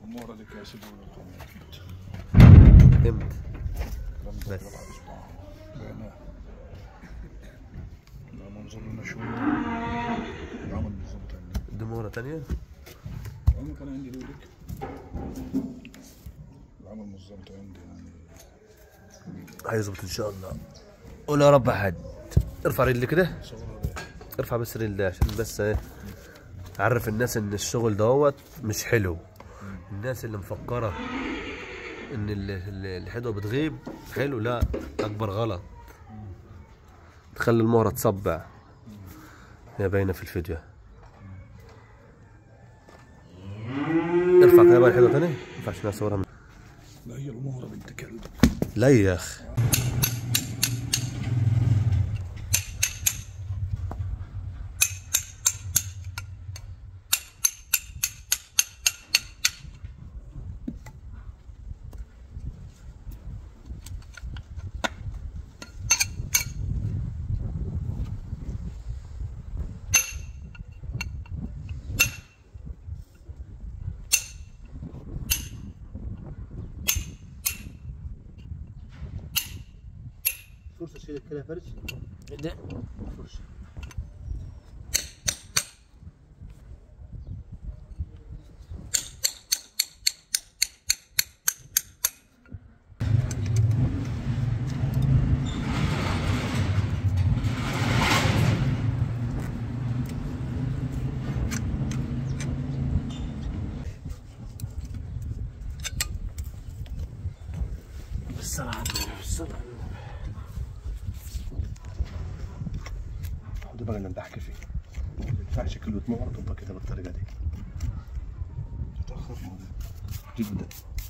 المورة دي كاس يقولوا لكم امتى بس بس. بعناه لا منظر لنا شوي العمل بالضبط عندي دي مرة تانية العمل كان عندي لولك العمل بالضبط عندي يعني هيظبط ان شاء الله قول يا رب حد ارفع رجلي كده صورها ده ارفع بس رجلي ده عشان بس ايه عرف الناس ان الشغل دوت مش حلو الناس اللي مفكرة ان ال- ال- الحدوة بتغيب حلو لا اكبر غلط تخلي المهرة تصبع هي باينة في الفيديو ارفع كده بقى الحدوة تاني ارفع عشان اصورها من لا هي المهرة بنت كلب لا يا اخي فرصة شيل كده فرش ده فرشة بالصلاة على النبي بالصلاة على النبي ده بقى اللي أنا بحكي فيه ما ينفعش كلمة مهرة تبقى كده بالطريقة دي تتأخر ما ده جدا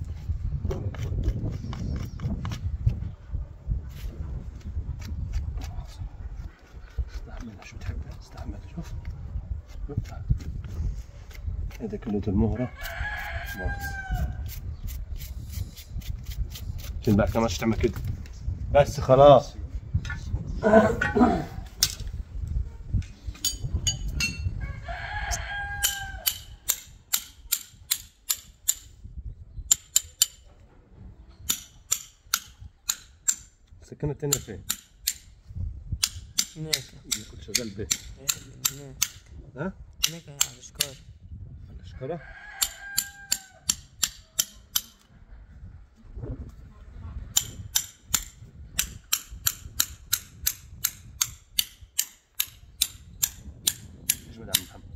استحمل شو تحب استحمل شوف شوف. هذا كلمة المهرة مؤاخذة شيل بعد كمان تعمل كده بس خلاص السكينة التانية فين؟ هناك اللي كنت شغال به هناك ها؟ هناك على الاشكال الشكرة اجمد عم محمد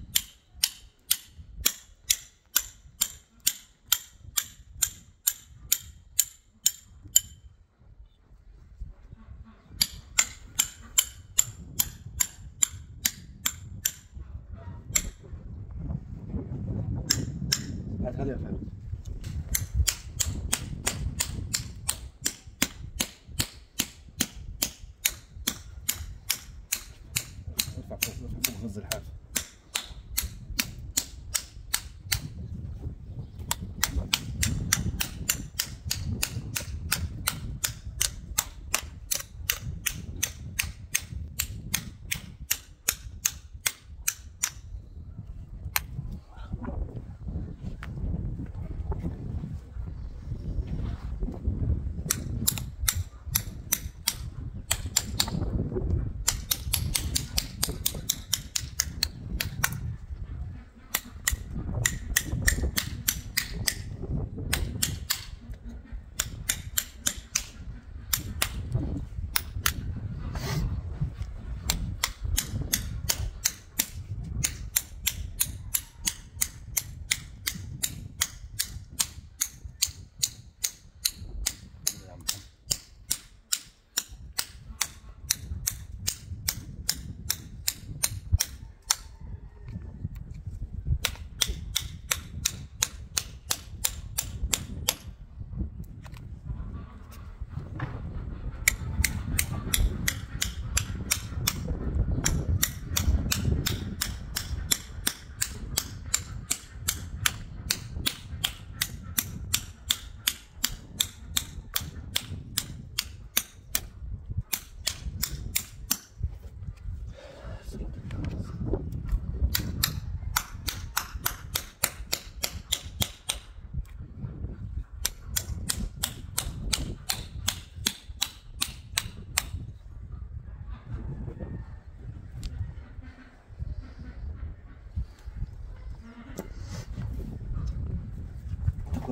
هات خليها فهد ارفع فوق ارفع فوق غز الحافة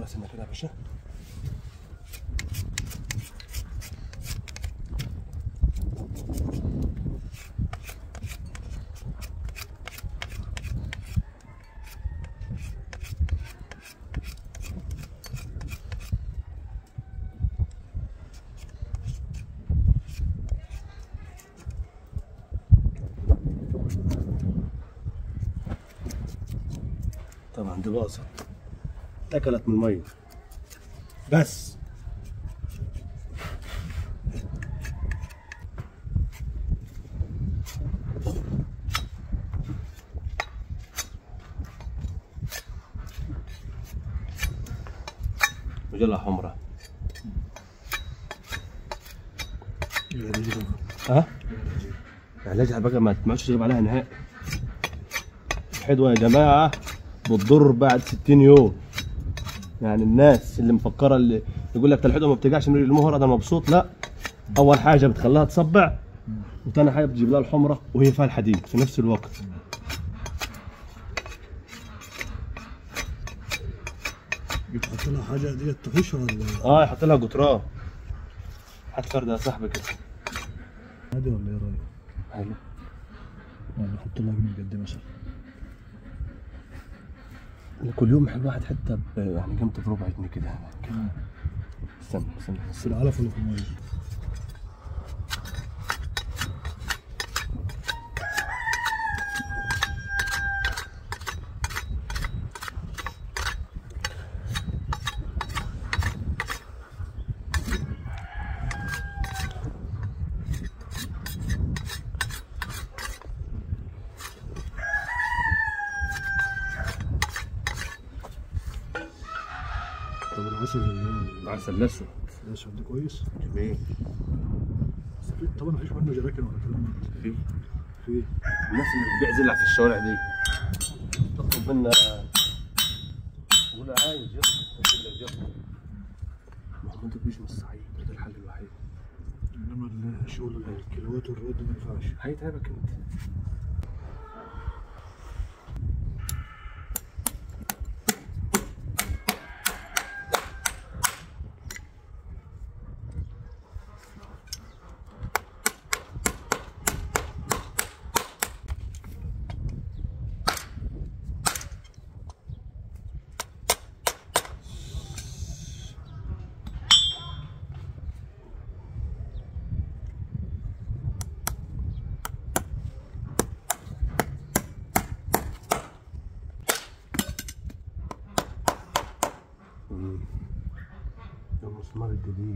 كلها سنه كده يا باشا طبعا دي باظت اكلت من الميه بس مجلة حمراء ها؟ علاجها بقى ما ما عادش تجيب عليها نهائي الحدوة يا جماعة بتضر بعد 60 يوم يعني الناس اللي مفكرة اللي يقول لك ده الحدوة ما بترجعش من المهر انا مبسوط لا اول حاجة بتخليها تصبع وتاني حاجة بتجيب لها الحمرة وهي فيها الحديد في نفس الوقت بتحط لها حاجه ديت تخش ولا اه يحط لها قطران حط فردة يا صاحبي كده عادي ولا ايه رايك؟ حلو يعني نحط لها من قد مثلا كل يوم حلو واحد حتى ب- يعني قيمته بربع جنيه كده يعني استنى استنى في العلف ولا في الميه؟ طب العسل اللي هو العسل الاسود الاسود ده كويس؟ جميل بس في طبعا مفيش منه جراكن ولا كلام من ده. في في الناس اللي بتبيع زلع في الشوارع دي تطلب منا ولا عايز يطلب محمود بيجي من الصعيد ده الحل الوحيد انما الشغل الكيلوات والرد ما ينفعش هيتعبك انت المسمار الجديد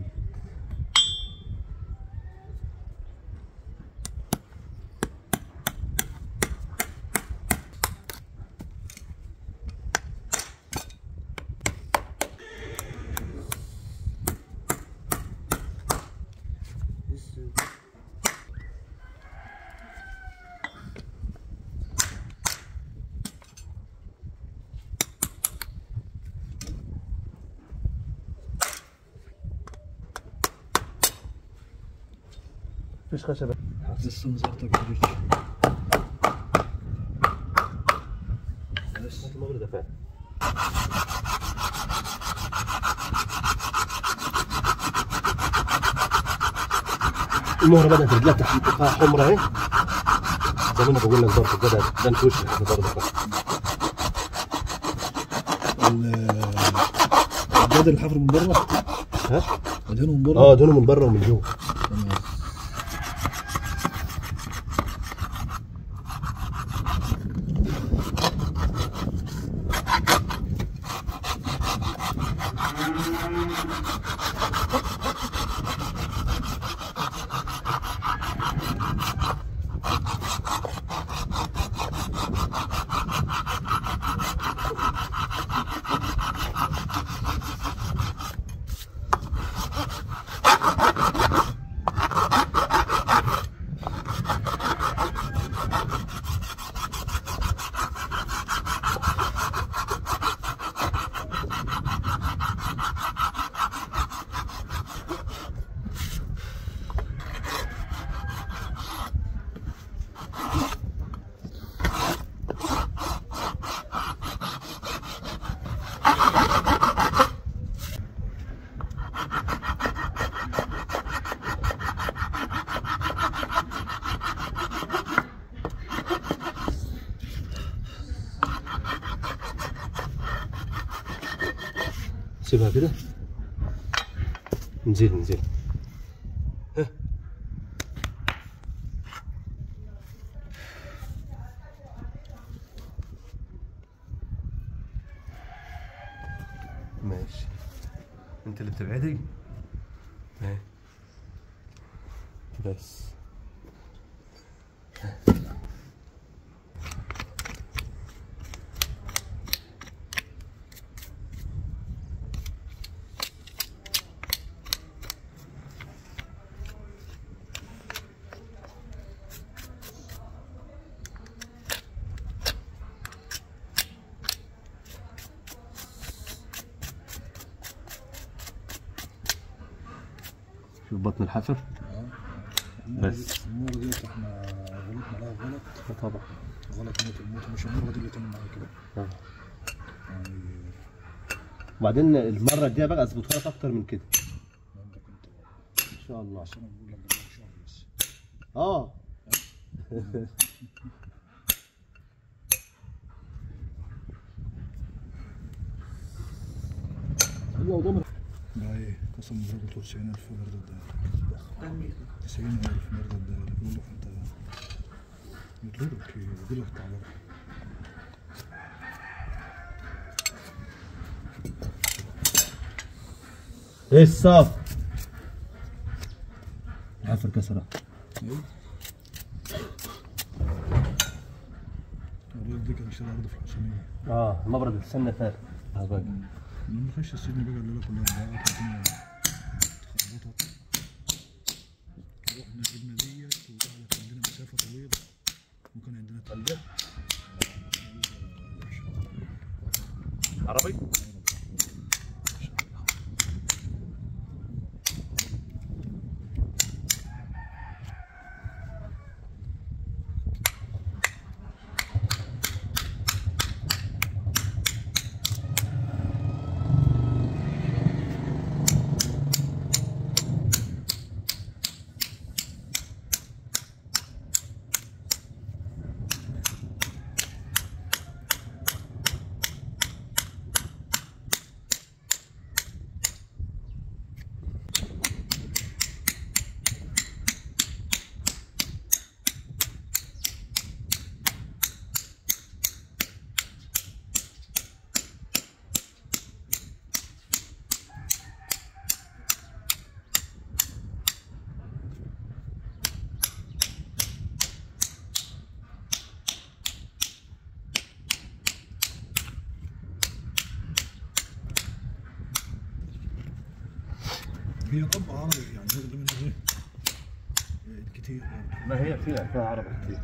مفيش خشبة لسه نظرتك كده بس انت مغرب دفعت المهرة بدأت رجلها تحت فيها حمرة اهي زي ما انا بقول لك برضه بدأ ده انت وشك برضه الجدر الحفر من بره ها؟ ادهنه من بره اه دول من بره ومن جوه تمام. سيبها كده نزيل نزيل ها. ماشي انت اللي بتبعدي ايه بس شوف بطن الحفر بس. المرة ديت احنا غلطنا لها غلط طبعا غلط موت الموت مش المرة دي اللي تعمل معايا كده آه. يعني وبعدين المرة الجاية بقى اظبطها لك اكتر من كده عندك انت ان شاء الله بس انا بقول لك ده شهر بس اه هو ضمن ده ايه قسم بالله قلت 90000 مرة الدهب 90000 مرة الدهب بيقول لك انت يطلبك يقول لك تعالى ايه الصف الحفر كسرة ايه الراجل دي كان اشترى ارض في الحسينية اه المبرد السنة فات اه بقى لما خش السجن بقى الليلة كلها ضاعت والدنيا اتخربطت رحنا جبنا ديت وقعدت عندنا مسافة طويلة وكان عندنا تلجة عربي هي طبعا عربي يعني هذا منه ايه إيه، كتير برضه. ما هي فيها فيها عربي كتير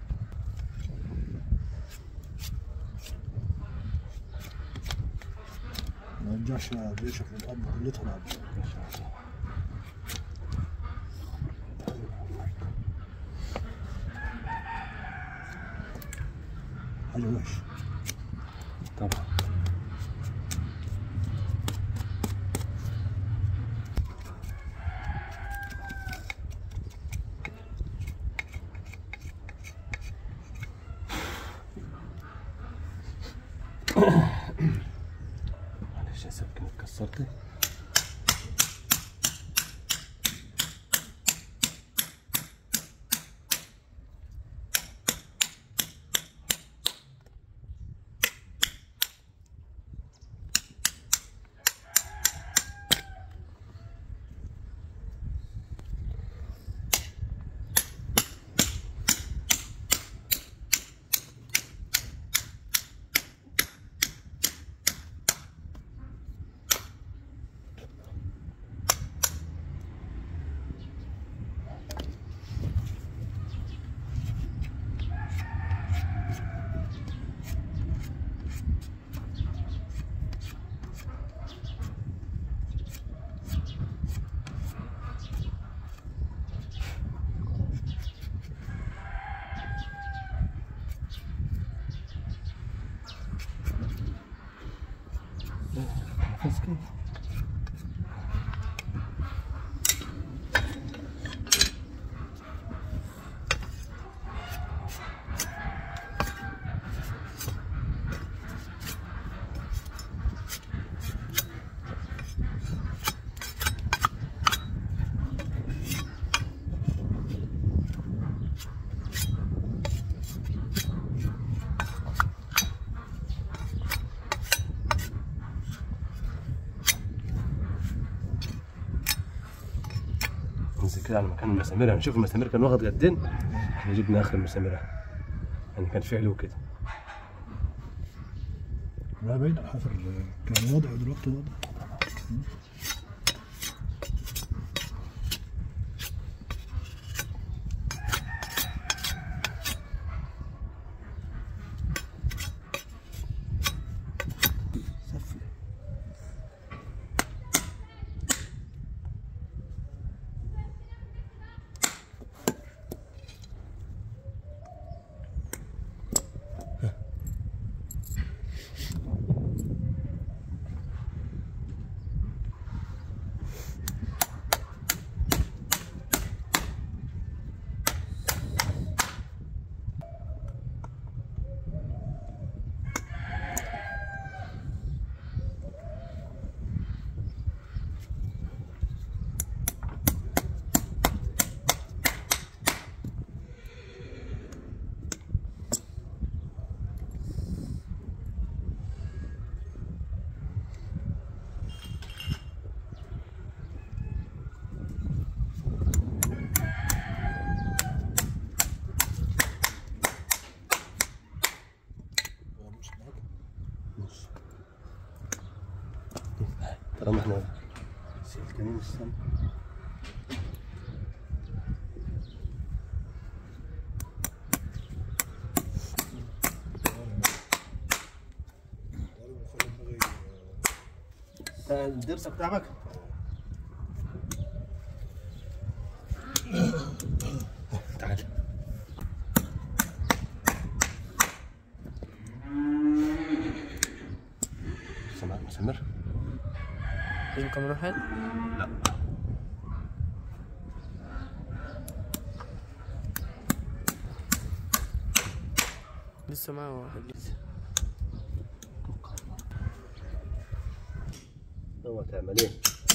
ما رجعش بيشك للاب كلتها الاب حاجه وحشه طبعا معلش يا سبكة اتكسرت نفس كده كده على مكان المسامير يعني شوف المسامير كان واخد قدين احنا جبنا اخر المسامير يعني كان في علو كده لا باين الحفر كان واضح دلوقتي واضح طالما احنا سلكانين السما الدرس بتاعك تعال سمعت مسمر لازم كمان واحد لا لسه معاه واحد لسه هو تعمل ايه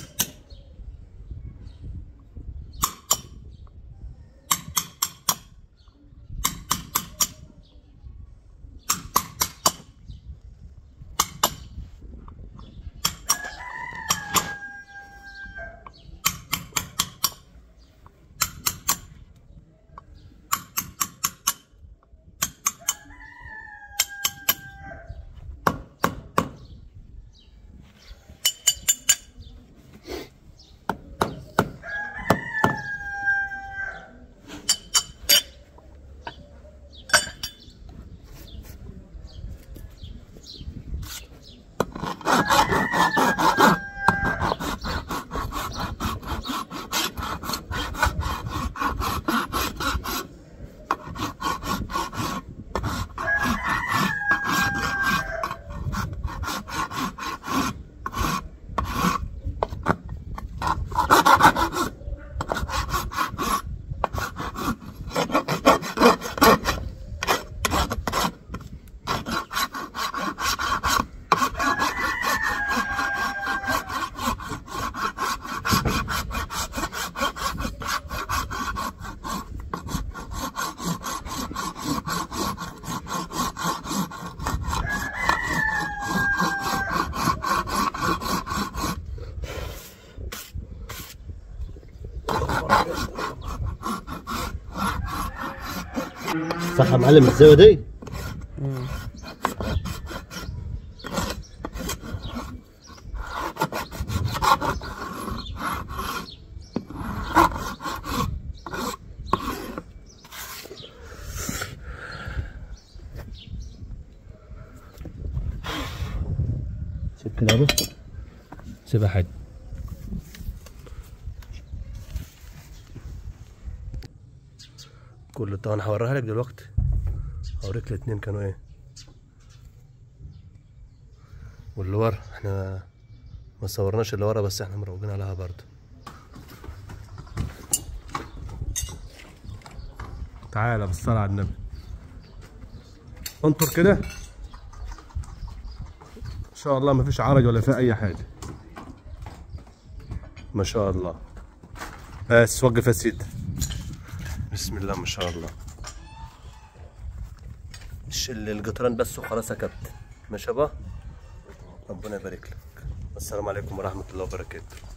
صح يا معلم الزاويه دي مم. سيب كده اهو سيبها حد كل طبعا هوريها لك دلوقتي هوريك الاتنين كانوا ايه واللي ورا احنا ما صورناش اللي ورا بس احنا مروجين عليها برضه تعالى بالصلاة على النبي انطر كده ان شاء الله ما فيش عرج ولا في اي حاجه ما شاء الله بس وقف يا سيدي بسم الله ما شاء الله شل القطران بس وخلاص يا كابتن ماشي يابا ربنا يبارك لك السلام عليكم ورحمه الله وبركاته